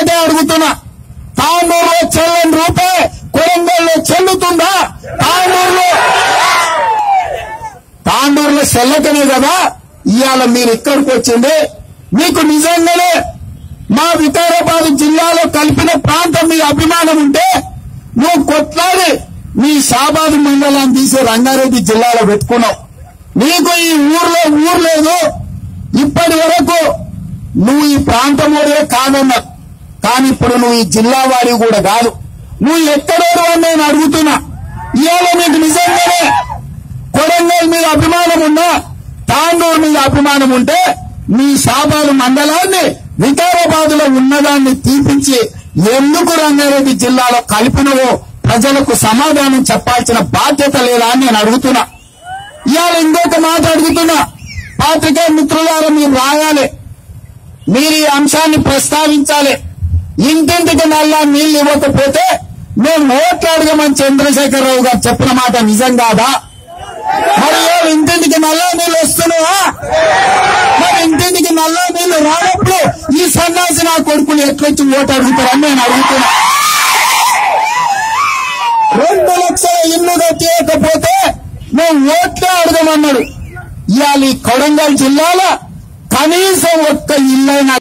ఒక్కటే అడుగుతున్నా తాండూరులో చెల్లని రూపాయి కొరంగల్లో చెల్లుతుందా తాండూరులో తాండూరులో చెల్లకనే కదా ఇవాళ మీరు ఇక్కడికి వచ్చింది మీకు నిజంగానే మా వికారాబాద్ జిల్లాలో కలిపిన ప్రాంతం మీ అభిమానం ఉంటే నువ్వు కొట్లాడి మీ షాబాద్ మండలాన్ని తీసి రంగారెడ్డి జిల్లాలో పెట్టుకున్నావు నీకు ఈ ఊర్లో ఊరు లేదు ఇప్పటి వరకు నువ్వు ఈ ప్రాంతం వాడే కాదన్నా కానీ ఇప్పుడు నువ్వు ఈ జిల్లా వాడి కూడా కాదు నువ్వు ఎక్కడోరు అని నేను అడుగుతున్నా ఇవాళ నీకు నిజంగానే కొడంగల్ మీద అభిమానం ఉన్నా తాండూరు మీద అభిమానం ఉంటే మీ షాబాద్ మండలాన్ని వికారాబాద్ లో ఉన్నదాన్ని తీపించి ఎందుకు రంగారెడ్డి జిల్లాలో కలిపినవో ప్రజలకు సమాధానం చెప్పాల్సిన బాధ్యత లేదా అని నేను అడుగుతున్నా ఇవాళ ఇంకొక మాట అడుగుతున్నా పాత్రికా మిత్రులారా మీరు రాయాలి మీరు ఈ అంశాన్ని ప్రస్తావించాలి ఇంటింటికి నల్లా నీళ్లు ఇవ్వకపోతే మేము ఓట్లు అడగమని చంద్రశేఖరరావు గారు చెప్పిన మాట నిజం కాదా మరి ఏ ఇంటింటికి నల్లా నీళ్లు వస్తున్నావా మరి ఇంటింటికి నల్లా నీళ్లు రానప్పుడు ఈ సన్యాసి నా కొడుకులు ఎట్లొచ్చి ఓటు అడుగుతారని నేను అడుగుతున్నా రెండు లక్షల ఇల్లు కట్టేయకపోతే మేము ఓట్లే అడగమన్నాడు ఇవాళ ఈ కొడంగల్ జిల్లాలో కనీసం ఒక్క ఇల్లైనా